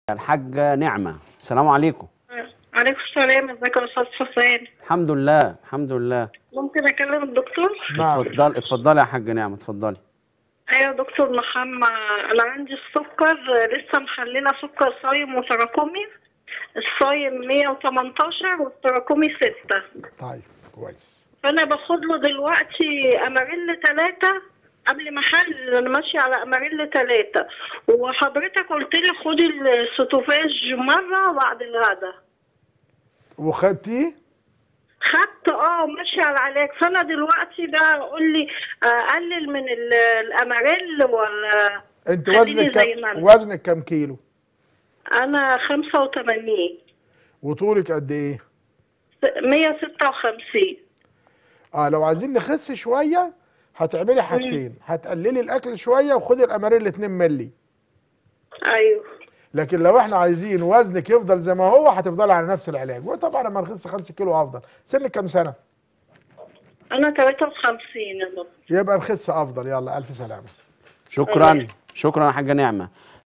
الحاجه نعمه السلام عليكم عليكم السلام ازيك يا استاذ حسين الحمد لله الحمد لله ممكن اكلم الدكتور نعم اتفضل اتفضلي يا حاجه نعمه اتفضلي ايوه دكتور محمد انا عندي السكر لسه محلله سكر صايم وتراكمي الصايم 118 والتراكمي 6 طيب كويس فانا باخد له دلوقتي اماريل 3 قبل ما احلل انا ماشيه على اماريل 3 وحضرتك قلت لي خدي السوتوفاج مره بعد الغداء وخدتيه خدت اه ماشي على العلاج فانا دلوقتي بقى قول لي اقلل من ال- الاماريل ولا انت خليني وزنك زي كم ما أنا. وزنك كم كيلو انا 85 وطولك قد ايه 156 اه لو عايزين نخس شويه هتعملي حاجتين هتقللي الاكل شويه وخدي الاماريل 2 مللي ايوه لكن لو احنا عايزين وزنك يفضل زي ما هو هتفضلي على نفس العلاج وطبعا لما نخس 5 كيلو افضل سنك كام سنه انا 53 يا دكتور يبقى نخس افضل يلا الف سلامه شكرا شكرا يا حاجه نعمه